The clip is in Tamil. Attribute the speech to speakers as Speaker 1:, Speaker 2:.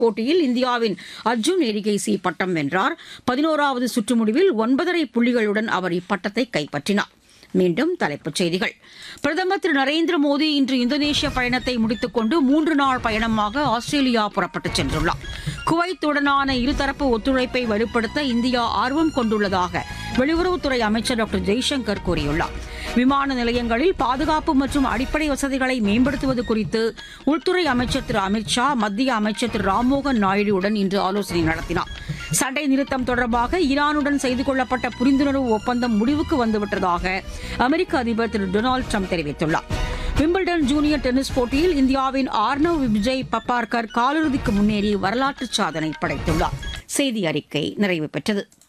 Speaker 1: போட்டியில் இந்தியாவின் அர்ஜுன் எரிகைசி பட்டம் வென்றார் பதினோராவது சுற்று முடிவில் ஒன்பதரை புள்ளிகளுடன் அவர் இப்பட்டத்தை கைப்பற்றினார் மீண்டும் தலைப்புச் செய்திகள் பிரதமர் திரு நரேந்திர மோடி இன்று இந்தோனேஷிய பயணத்தை முடித்துக் கொண்டு மூன்று நாள் பயணமாக ஆஸ்திரேலியா புறப்பட்டுச் சென்றுள்ளார் குவைத்துடனான இருதரப்பு ஒத்துழைப்பை வலுப்படுத்த இந்தியா ஆர்வம் கொண்டுள்ளதாக வெளியுறவுத்துறை அமைச்சர் டாக்டர் ஜெய்சங்கர் கூறியுள்ளார் விமான நிலையங்களில் பாதுகாப்பு மற்றும் அடிப்படை வசதிகளை மேம்படுத்துவது குறித்து உள்துறை அமைச்சர் திரு அமித் ஷா மத்திய அமைச்சர் திரு ராம்மோகன் நாயுடுவுடன் இன்று ஆலோசனை நடத்தினார் சண்டை நிறுத்தம் தொடர்பாக ஈரானுடன் செய்து கொள்ளப்பட்ட புரிந்துணர்வு ஒப்பந்தம் முடிவுக்கு வந்துவிட்டதாக அமெரிக்க அதிபர் திரு டொனால்டு ட்ரம்ப் தெரிவித்துள்ளார் விம்பிள்டன் ஜூனியர் டென்னிஸ் போட்டியில் இந்தியாவின் ஆர்னவ் விஜய் பப்பார்கர் காலிறுதிக்கு முன்னேறி வரலாற்று சாதனை படைத்துள்ளார் செய்தி அறிக்கை நிறைவு பெற்றது